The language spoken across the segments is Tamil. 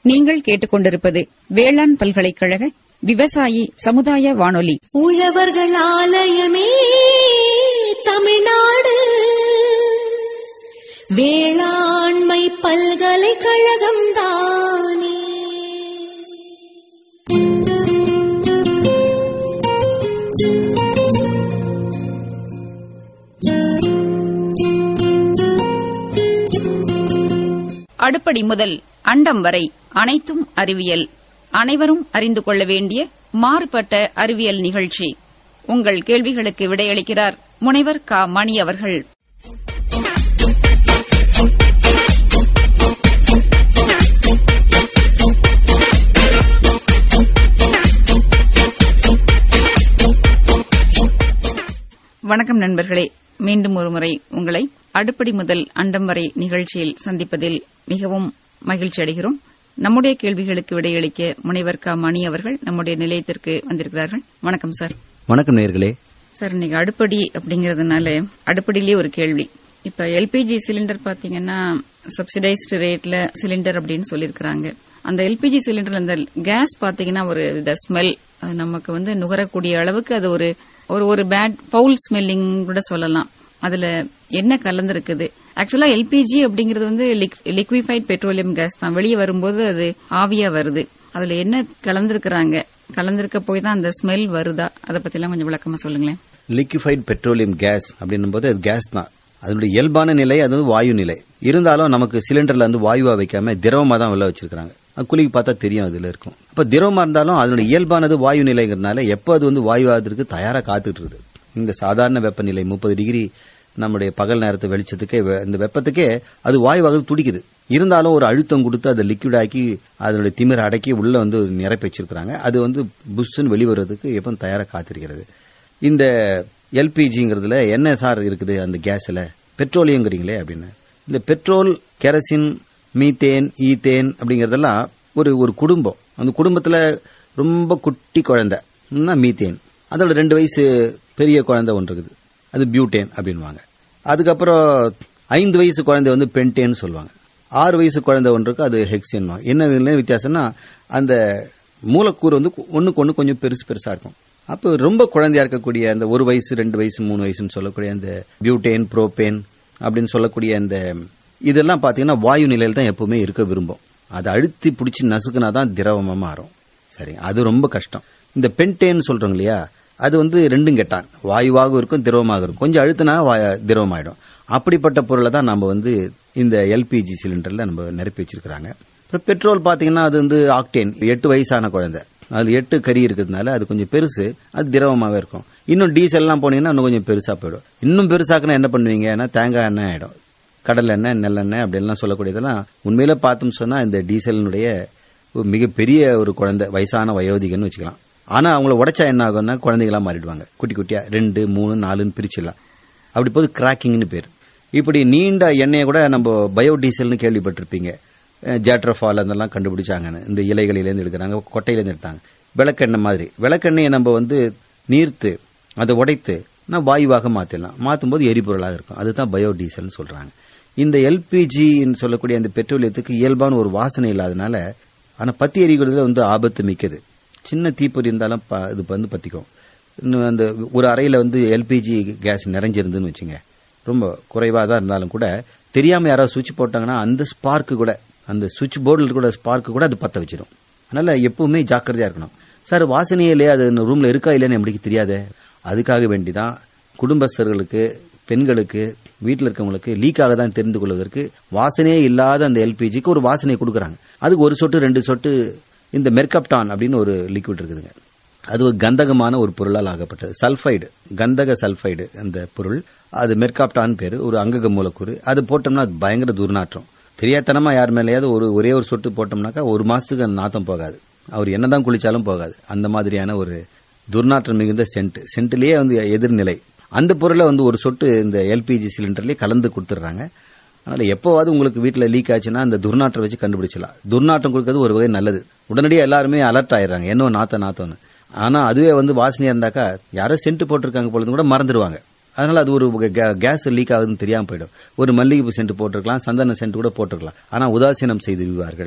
நீங்கள் கேட்டுக்கொண்டிருப்பது வேளாண் பல்கலைக்கழக விவசாயி சமுதாய வானொலி உழவர்கள் ஆலயமே தமிழ்நாடு வேளாண்மை பல்கலைக்கழகம் தானே அடுப்படி முதல் அண்டம் வரை அனைத்தும் அறிவியல் அனைவரும் அறிந்து கொள்ள வேண்டிய மாறுபட்ட அறிவியல் நிகழ்ச்சி உங்கள் கேள்விகளுக்கு விடையளிக்கிறார் முனைவர் க மணி அவர்கள் வணக்கம் நண்பர்களே மீண்டும் ஒருமுறை உங்களை அடுப்படி முதல் அண்டம் வரை நிகழ்ச்சியில் சந்திப்பதில் மிகவும் மகிழ்ச்சி அடைகிறோம் நம்முடைய கேள்விகளுக்கு விடையளிக்க முனைவர் க மணி அவர்கள் நம்முடைய நிலையத்திற்கு வந்திருக்கிறார்கள் வணக்கம் சார் வணக்கம் நேர்களே சார் இன்னைக்கு அடுப்படி அப்படிங்கறதுனால அடுப்படியிலேயே ஒரு கேள்வி இப்ப எல்பிஜி சிலிண்டர் பாத்தீங்கன்னா சப்சிடைஸ்டு ரேட்ல சிலிண்டர் அப்படின்னு சொல்லியிருக்கிறாங்க அந்த எல்பிஜி சிலிண்டர்ல அந்த கேஸ் பாத்தீங்கன்னா ஒரு இந்த ஸ்மெல் அது நமக்கு வந்து நுகரக்கூடிய அளவுக்கு அது ஒரு ஒரு ஒரு பேட் பவுல் ஸ்மெல்லிங் கூட சொல்லலாம் அதுல என்ன கலந்துருக்குது ஆக்சுவலா எல்பிஜி அப்படிங்கிறது வந்து லிக்விஃபைட் பெட்ரோலியம் கேஸ் தான் வெளியே வரும்போது அது ஆவியா வருது அதுல என்ன கலந்துருக்கிறாங்க கலந்திருக்க போய் தான் அந்த ஸ்மெல் வருதா அதை பத்திலாம் கொஞ்சம் விளக்கமா சொல்லுங்களேன் லிக்விஃபைட் பெட்ரோலியம் கேஸ் அப்படின்னும் போது அது கேஸ் தான் அதனுடைய இயல்பான நிலை அது வந்து வாயு நிலை இருந்தாலும் நமக்கு சிலிண்டர்ல வந்து வாயுவா வைக்காம திரவமா தான் உள்ள வச்சிருக்காங்க குளிக்கு பார்த்தா தெரியும் அதுல இருக்கும் அப்ப திரவமா இருந்தாலும் அதனுடைய இயல்பானது வாயு நிலைங்கிறதுனால எப்போ அது வந்து வாயுவாதற்கு தயாரா காத்துட்டு இருக்குது இந்த சாதாரண வெப்பநிலை முப்பது டிகிரி நம்முடைய பகல் நேரத்து வெளிச்சத்துக்கே வெ- இந்த வெப்பத்துக்கே அது வாயுவாக துடிக்குது இருந்தாலும் ஒரு அழுத்தம் கொடுத்து அதை லிக்விட் ஆக்கி அதனுடைய திமிர அடக்கி உள்ள வந்து நிரப்பி வச்சிருக்காங்க அது வந்து புஷ்ஷுன்னு வெளிவரதுக்கு எப்போ தயாரா காத்திருக்கிறது இந்த எல்பிஜிங்கிறதுல என்ன சார் இருக்குது அந்த கேஸ்ல பெட்ரோலியங்கிறீங்களே அப்படின்னு இந்த பெட்ரோல் கெரசின் மீத்தேன் ஈத்தேன் அப்படிங்கறதெல்லாம் ஒரு ஒரு குடும்பம் அந்த குடும்பத்துல ரொம்ப குட்டி குழந்தை ன்னா மீத்தேன் அதோட ரெண்டு வயசு பெரிய குழந்தை ஒன்று இருக்குது அது பியூட்டேன் அப்படின்வாங்க அதுக்கப்புறம் ஐந்து வயசு குழந்தை வந்து பென்டேன்னு சொல்லுவாங்க ஆறு வயசு குழந்தை ஒன்று இருக்கு அது ஹெக்ஸின் என்ன இதுல வித்தியாசம்னா அந்த மூலக்கூறு வந்து ஒண்ணுக்கு ஒண்ணு கொஞ்சம் பெருசு பெருசா இருக்கும் அப்போ ரொம்ப குழந்தையா இருக்கக்கூடிய அந்த ஒரு வயசு ரெண்டு வயசு மூணு வயசுன்னு சொல்லக்கூடிய அந்த பியூட்டேன் புரோபேன் அப்படின்னு சொல்லக்கூடிய அந்த இதெல்லாம் பாத்தீங்கன்னா வாயு நிலையில தான் எப்பவுமே இருக்க விரும்பும் அதை அழுத்தி பிடிச்சி நசுக்குனா தான் திரவமா மாறும் சரி அது ரொம்ப கஷ்டம் இந்த பென்டேன் சொல்றோம் இல்லையா அது வந்து ரெண்டும் கெட்டான் வாயுவாகவும் இருக்கும் திரவமாக இருக்கும் கொஞ்சம் அழுத்தினா வா- திரவமாயிடும் அப்படிப்பட்ட பொருளை தான் நம்ம வந்து இந்த எல்பிஜி சிலிண்டர்ல நம்ம நிரப்பி வச்சிருக்கிறாங்க அப்புறம் பெட்ரோல் பாத்தீங்கன்னா அது வந்து ஆக்டேன் எட்டு வயசான குழந்தை அது எட்டு கறி இருக்கிறதுனால அது கொஞ்சம் பெருசு அது திரவமாவே இருக்கும் இன்னும் டீசல் எல்லாம் போனீங்கன்னா இன்னும் கொஞ்சம் பெருசா போயிடும் இன்னும் பெருசாக்குனா என்ன பண்ணுவீங்க ஏன்னா தேங்காய் எண்ணெய் ஆயிடும் கடல் எண்ணெய் நெல்லெண்ணெய் அப்படிலாம் சொல்லக்கூடியதெல்லாம் உண்மையில பார்த்தோம் சொன்னா இந்த டீசலினுடைய ஒரு மிகப்பெரிய ஒரு குழந்தை வயசான வயோதிகன்னு வச்சுக்கலாம் ஆனா அவங்கள உடைச்சா என்ன ஆகும்னா குழந்தைகளா மாறிடுவாங்க குட்டி குட்டியா ரெண்டு மூணு நாலுன்னு பிரிச்சிடலாம் அப்படி போது கிராக்கிங்னு பேர் இப்படி நீண்ட எண்ணெயை கூட நம்ம பயோடீசல்னு கேள்விப்பட்டிருப்பீங்க ஜேட்ரஃபால் அதெல்லாம் கண்டுபிடிச்சாங்கன்னு இந்த இலைகளிலேருந்து எடுக்கிறாங்க கொட்டையிலேருந்து எடுத்தாங்க விளக்கெண்ணெய் மாதிரி விளக்கெண்ணெயை நம்ம வந்து நீர்த்து அதை உடைத்து நான் வாயுவாக மாத்திடலாம் மாற்றும் போது எரிபொருளாக இருக்கும் அதுதான் பயோடீசல்னு சொல்றாங்க இந்த எல்பிஜி சொல்லக்கூடிய அந்த பெட்ரோலியத்துக்கு இயல்பான ஒரு வாசனை இல்லாதனால ஆனா பத்தி எரிக்கிறதுல வந்து ஆபத்து மிக்கது சின்ன தீப்பொறி இருந்தாலும் ப- இது வந்து பத்திக்கும் இன்னும் அந்த ஒரு அறையில வந்து எல்பிஜி கேஸ் நிறைஞ்சிருந்துன்னு வச்சுங்க ரொம்ப குறைவா தான் இருந்தாலும் கூட தெரியாம யாராவது சுவிட்ச் போட்டாங்கன்னா அந்த ஸ்பார்க்கு கூட அந்த சுவிட்ச் போர்டில் கூட ஸ்பார்க்கு கூட அது பத்த வச்சிடும் அதனால எப்பவுமே ஜாக்கிரதையா இருக்கணும் சார் வாசனையே இல்லையா அது ரூம்ல இருக்கா இல்லையான்னு நம்மளுக்கு தெரியாதே அதுக்காக வேண்டிதான் குடும்பஸ்தர்களுக்கு பெண்களுக்கு வீட்டில் இருக்கவங்களுக்கு லீக் ஆகதான் தெரிந்து கொள்வதற்கு வாசனையே இல்லாத அந்த எல்பிஜிக்கு ஒரு வாசனை கொடுக்கறாங்க அதுக்கு ஒரு சொட்டு ரெண்டு சொட்டு இந்த மெர்கப்டான் அப்படின்னு ஒரு லிக்விட் இருக்குதுங்க அது ஒரு கந்தகமான ஒரு பொருளால் ஆகப்பட்டது சல்ஃபைடு கந்தக சல்ஃபைடு அந்த பொருள் அது மெர்காப்டான் பேரு ஒரு அங்கக மூலக்கூறு அது போட்டோம்னா அது பயங்கர துர்நாற்றம் தெரியாதனமா யார் மேலேயாவது ஒரு ஒரே ஒரு சொட்டு போட்டோம்னாக்கா ஒரு மாசத்துக்கு அந்த நாத்தம் போகாது அவர் என்னதான் குளிச்சாலும் போகாது அந்த மாதிரியான ஒரு துர்நாற்றம் மிகுந்த சென்ட் சென்ட்லயே வந்து எதிர்நிலை அந்த பொருளை வந்து ஒரு சொட்டு இந்த எல்பிஜி சிலிண்டர்லயே கலந்து கொடுத்துட்றாங்க அதனால எப்போவாவது உங்களுக்கு வீட்டில் லீக் ஆச்சுன்னா அந்த துர்நாற்றம் வச்சு கண்டுபிடிச்சலாம் துர்நாற்றம் கொடுக்கறது ஒரு வகை நல்லது உடனடியாக எல்லாருமே அலர்ட் ஆயிடுறாங்க என்ன நாத்த நாத்தம்னு ஆனா அதுவே வந்து வாசனையா இருந்தாக்கா யாரோ சென்ட் போட்டிருக்காங்க பொழுது கூட மறந்துடுவாங்க அதனால அது ஒரு வகை கே- கேஸ் லீக் ஆகுதுன்னு தெரியாம போயிடும் ஒரு மல்லிகைப்பூ சென்ட் போட்டிருக்கலாம் சந்தன சென்ட் கூட போட்டிருக்கலாம் ஆனா உதாசீனம் செய்து விடுவார்கள்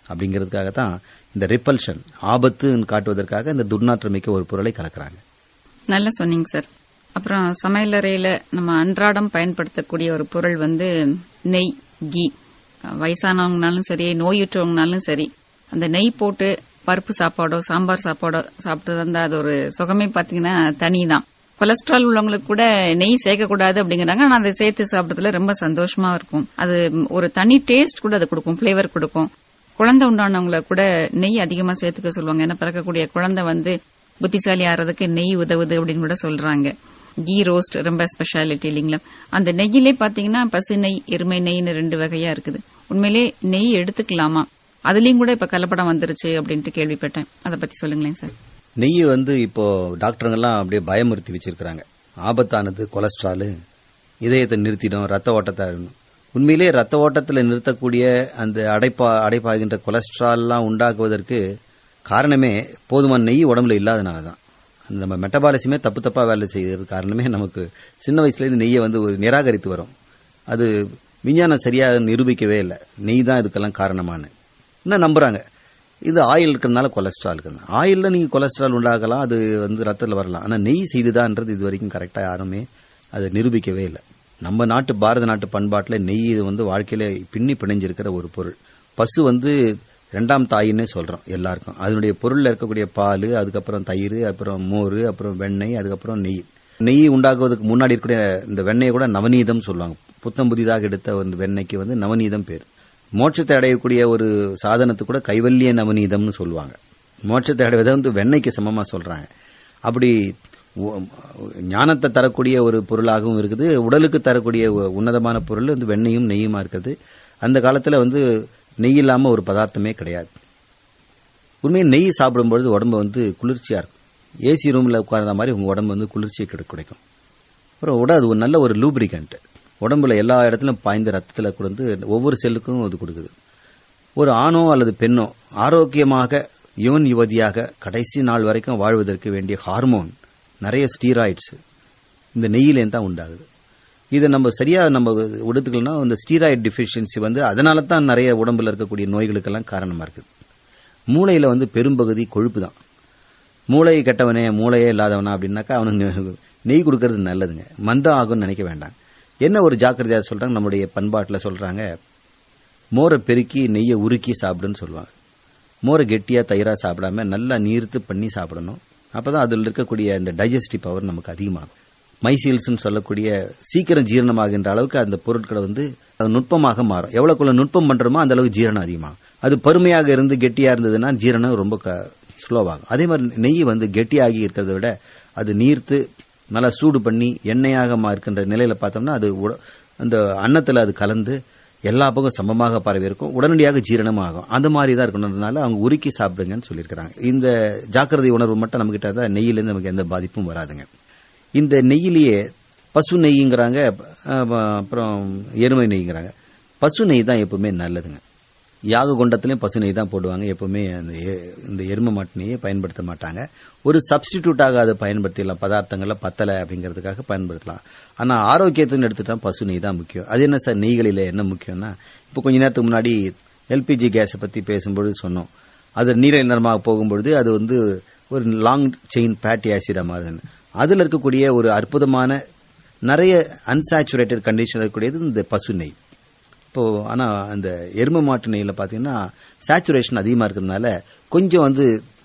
அப்படிங்கிறதுக்காக தான் இந்த ரிப்பல்ஷன் ஆபத்துன்னு காட்டுவதற்காக இந்த துர்நாற்றமிக்க ஒரு பொருளை கலக்குறாங்க நல்லா சொன்னீங்க சார் அப்புறம் சமையலறையில நம்ம அன்றாடம் பயன்படுத்தக்கூடிய ஒரு பொருள் வந்து நெய் கீ வயசானவங்கனாலும் சரி நோயுற்றவங்கனாலும் சரி அந்த நெய் போட்டு பருப்பு சாப்பாடோ சாம்பார் சாப்பாடோ சாப்பிட்டு வந்தா அது ஒரு சுகமே பாத்தீங்கன்னா தனி தான் கொலஸ்ட்ரால் உள்ளவங்களுக்கு கூட நெய் சேர்க்கக்கூடாது அப்படிங்கிறாங்க ஆனா அதை சேர்த்து சாப்பிட்றதுல ரொம்ப சந்தோஷமா இருக்கும் அது ஒரு தனி டேஸ்ட் கூட அது கொடுக்கும் ஃபிளேவர் கொடுக்கும் குழந்தை உண்டானவங்களை கூட நெய் அதிகமா சேர்த்துக்க சொல்லுவாங்க ஏன்னா பிறக்கக்கூடிய குழந்தை வந்து புத்திசாலி ஆறதுக்கு நெய் உதவுது அப்படின்னு கூட சொல்றாங்க கீ ரோஸ்ட் ரொம்ப ஸ்பெஷாலிட்டி இல்லைங்களா அந்த நெய்யிலே பாத்தீங்கன்னா பசு நெய் எருமை நெய்னு ரெண்டு வகையா இருக்குது உண்மையிலே நெய் எடுத்துக்கலாமா அதுலயும் கூட இப்ப கலப்படம் வந்துருச்சு அப்படின்ட்டு கேள்விப்பட்டேன் அதை பத்தி சொல்லுங்களேன் சார் நெய் வந்து இப்போ டாக்டருங்கெல்லாம் அப்படியே பயமுறுத்தி வச்சிருக்கிறாங்க ஆபத்தானது கொலஸ்ட்ரால் இதயத்தை நிறுத்திடும் ரத்த ஓட்டத்தை உண்மையிலே ரத்த ஓட்டத்தில் நிறுத்தக்கூடிய அந்த அடைப்பா அடைப்பாகின்ற கொலஸ்ட்ரால்லாம் உண்டாக்குவதற்கு காரணமே போதுமான நெய் உடம்புல இல்லாதனால தான் அந்த நம்ம மெட்டபாலிசமே தப்பு தப்பா வேலை செய்யறது காரணமே நமக்கு சின்ன வயசுலேருந்து நெய்யை வந்து ஒரு நிராகரித்து வரும் அது விஞ்ஞானம் சரியாக நிரூபிக்கவே இல்லை நெய் தான் இதுக்கெல்லாம் காரணமான இன்னும் நம்புறாங்க இது ஆயில் இருக்கிறதுனால கொலஸ்ட்ரால் இருக்குது ஆயில்ல நீங்க கொலஸ்ட்ரால் உண்டாகலாம் அது வந்து ரத்தத்தில் வரலாம் ஆனா நெய் செய்துதான்ன்றது இது வரைக்கும் கரெக்டா யாருமே அதை நிரூபிக்கவே இல்லை நம்ம நாட்டு பாரத நாட்டு பண்பாட்டில் நெய் இது வந்து வாழ்க்கையில பின்னி பிணைஞ்சிருக்கிற ஒரு பொருள் பசு வந்து ரெண்டாம் தாயின்னே சொல்றோம் எல்லாருக்கும் அதனுடைய பொருள்ல இருக்கக்கூடிய பால் அதுக்கப்புறம் தயிர் அப்புறம் மோர் அப்புறம் வெண்ணெய் அதுக்கப்புறம் நெய் நெய் உண்டாக்குவதற்கு முன்னாடி இருக்கக்கூடிய இந்த வெண்ணெயை கூட நவநீதம் சொல்லுவாங்க புத்தம் புதிதாக எடுத்த அந்த வெண்ணெய்க்கு வந்து நவநீதம் பேர் மோட்சத்தை அடையக்கூடிய ஒரு சாதனத்து கூட கைவல்ய நவநீதம்னு சொல்லுவாங்க மோட்சத்தை அடைவதை வந்து வெண்ணெய்க்கு சமமா சொல்றாங்க அப்படி உ- ஞானத்தை தரக்கூடிய ஒரு பொருளாகவும் இருக்குது உடலுக்கு தரக்கூடிய உ- உன்னதமான பொருள் வந்து வெண்ணெயும் நெய்யுமா இருக்குது அந்த காலத்துல வந்து நெய் இல்லாம ஒரு பதார்த்தமே கிடையாது உண்மையை நெய் சாப்பிடும்பொழுது உடம்பு வந்து குளிர்ச்சியா இருக்கும் ஏசி ரூம்ல உட்கார்ந்த மாதிரி உங்க உடம்பு வந்து குளிர்ச்சியை கிடை- கிடைக்கும் அப்புறம் உட அது ஒரு நல்ல ஒரு லூப்ரிகண்ட் உடம்புல எல்லா இடத்துலயும் பாய்ந்த ரத்தத்துல கொடுத்து ஒவ்வொரு செல்லுக்கும் அது கொடுக்குது ஒரு ஆணோ அல்லது பெண்ணோ ஆரோக்கியமாக யுவன் யுவதியாக கடைசி நாள் வரைக்கும் வாழ்வதற்கு வேண்டிய ஹார்மோன் நிறைய ஸ்டீராய்ட்ஸ் இந்த நெய்யிலேருந்து தான் உண்டாகுது இதை நம்ம சரியா நம்ம எடுத்துக்கலன்னா இந்த ஸ்டீராய்டு டிஃபிஷியன்சி வந்து அதனால தான் நிறைய உடம்புல இருக்கக்கூடிய நோய்களுக்கெல்லாம் காரணமா இருக்குது மூளையில வந்து பெரும்பகுதி கொழுப்பு தான் மூளை கெட்டவனே மூளையே இல்லாதவனா அப்படின்னாக்கா அவனுக்கு நெய் கொடுக்கறது நல்லதுங்க மந்தம் ஆகும்னு நினைக்க வேண்டாம் என்ன ஒரு ஜாக்கிரதையா சொல்றாங்க நம்முடைய பண்பாட்டில் சொல்றாங்க மோரை பெருக்கி நெய்யை உருக்கி சாப்பிடுன்னு சொல்லுவாங்க மோரை கெட்டியா தயிரா சாப்பிடாம நல்லா நீர்த்து பண்ணி சாப்பிடணும் அப்பதான் அதில் இருக்கக்கூடிய இந்த டைஜஸ்டிவ் பவர் நமக்கு அதிகமாகும் மைசீல்ஸ்னு சொல்லக்கூடிய சீக்கிரம் ஜீரணமாகின்ற அளவுக்கு அந்த பொருட்களை வந்து அது நுட்பமாக மாறும் எவ்வளவுக்குள்ள நுட்பம் பண்றோமோ அந்த அளவுக்கு ஜீரணம் அதிகமாகும் அது பருமையாக இருந்து கெட்டியா இருந்ததுன்னா ஜீரணம் ரொம்ப ஸ்லோவாகும் அதே மாதிரி நெய் வந்து கெட்டியாகி இருக்கிறத விட அது நீர்த்து நல்லா சூடு பண்ணி எண்ணெயாக மா- இருக்கின்ற நிலையில பார்த்தோம்னா அது உட- அந்த அன்னத்துல அது கலந்து எல்லா பக்கம் சமமாக பரவி இருக்கும் உடனடியாக ஜீரணம் ஆகும் அந்த மாதிரி தான் இருக்கணுன்றதுனால அவங்க உருக்கி சாப்பிடுங்கன்னு சொல்லியிருக்கிறாங்க இந்த ஜாக்கிரதை உணர்வு மட்டும் நம்ம கிட்ட தான் நெய்யிலேருந்து நமக்கு எந்த பாதிப்பும் வராதுங்க இந்த நெய்யிலேயே பசு நெய்ங்கிறாங்க அஹ், அப்புறம் எருமை நெய்ங்கிறாங்க பசு நெய் தான் எப்பவுமே நல்லதுங்க யாக குண்டத்திலையும் பசு நெய் தான் போடுவாங்க எப்பவுமே அந்த எ- இந்த எருமை மாட்டு நெய்யை பயன்படுத்த மாட்டாங்க ஒரு சப்ஸ்டிடியூட்டாக அதை பயன்படுத்திடலாம் பதார்த்தங்கள்ல பத்தலை அப்படிங்கிறதுக்காக பயன்படுத்தலாம் ஆனா ஆரோக்கியத்துன்னு எடுத்துட்டா பசு நெய் தான் முக்கியம் அது என்ன சார் நெய்களில என்ன முக்கியம்னா இப்போ கொஞ்ச நேரத்துக்கு முன்னாடி எல்பிஜி கேஸை பத்தி பேசும்பொழுது சொன்னோம் அது நீரை நிறமாக போகும்பொழுது அது வந்து ஒரு லாங் செயின் ஃபேட்டி ஆசிடா மாறுதுன்னு அதுல இருக்கக்கூடிய ஒரு அற்புதமான நிறைய அன்சாச்சுரேட்டட் கண்டிஷன் இருக்கக்கூடியது இந்த பசு நெய் இப்போ ஆனா அந்த எருமை மாட்டு நெய்ல பாத்தீங்கன்னா சேச்சுரேஷன் அதிகமா இருக்கிறதுனால கொஞ்சம் வந்து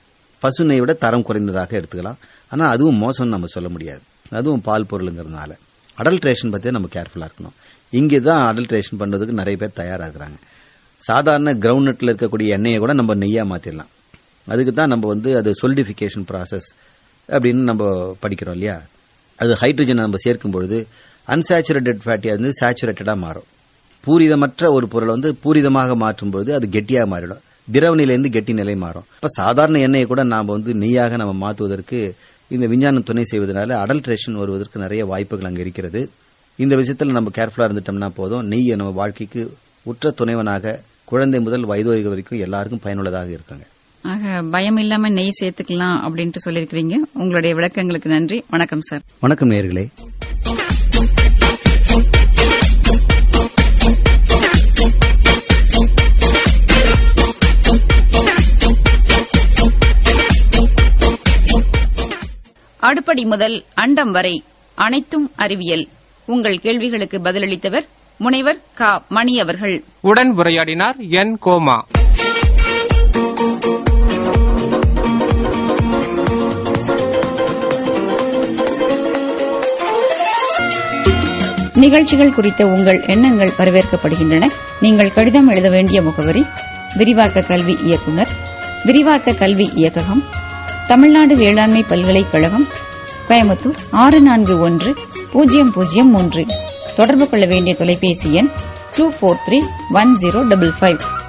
பசு நெய் விட தரம் குறைந்ததாக எடுத்துக்கலாம் ஆனா அதுவும் மோசம்னு நம்ம சொல்ல முடியாது அதுவும் பால் பொருளுங்கிறதுனால அடல்ட்ரேஷன் பத்தி நம்ம கேர்ஃபுல்லா இருக்கணும் இங்கே தான் அடல்ட்ரேஷன் பண்றதுக்கு நிறைய பேர் தயாராகிறாங்க சாதாரண கிரவுண்ட் நட்ல இருக்கக்கூடிய எண்ணெயை கூட நம்ம நெய்யா மாத்திடலாம் அதுக்கு தான் நம்ம வந்து அது சொலிடிஃபிகேஷன் ப்ராசஸ் அப்படின்னு நம்ம படிக்கிறோம் இல்லையா அது ஹைட்ரஜனை நம்ம சேர்க்கும் பொழுது அன்சாச்சுரேட்டட் ஃபேட்டி வந்து சேச்சுரேட்டடா மாறும் பூரிதமற்ற ஒரு பொருளை வந்து பூரிதமாக மாற்றும் பொழுது அது கெட்டியாக மாறிடும் திரவ நிலையிலிருந்து கெட்டி நிலை மாறும் இப்ப சாதாரண எண்ணெயை கூட நாம வந்து நெய்யாக நம்ம மாற்றுவதற்கு இந்த விஞ்ஞானம் துணை செய்வதனால அடல்ட்ரேஷன் வருவதற்கு நிறைய வாய்ப்புகள் அங்க இருக்கிறது இந்த விஷயத்துல நம்ம கேர்ஃபுல்லா இருந்துட்டோம்னா போதும் நெய்யை நம்ம வாழ்க்கைக்கு உற்ற துணைவனாக குழந்தை முதல் வயது வரைக்கும் எல்லாருக்கும் பயனுள்ளதாக இருக்குங்க ஆக பயம் இல்லாம நெய் சேர்த்துக்கலாம் அப்படின்ட்டு சொல்லியிருக்கிறீங்க உங்களுடைய விளக்கங்களுக்கு நன்றி வணக்கம் சார் வணக்கம் நேயர்களே அடுப்படி முதல் அண்டம் வரை அனைத்தும் அறிவியல் உங்கள் கேள்விகளுக்கு பதிலளித்தவர் முனைவர் க மணி அவர்கள் உடன் உரையாடினார் என் கோமா நிகழ்ச்சிகள் குறித்த உங்கள் எண்ணங்கள் வரவேற்கப்படுகின்றன நீங்கள் கடிதம் எழுத வேண்டிய முகவரி விரிவாக்க கல்வி இயக்குனர் விரிவாக்க கல்வி இயக்ககம் தமிழ்நாடு வேளாண்மை பல்கலைக்கழகம் கோயம்புத்தூர் ஆறு நான்கு ஒன்று பூஜ்ஜியம் பூஜ்ஜியம் மூன்று தொடர்பு கொள்ள வேண்டிய தொலைபேசி எண் two four three one zero double five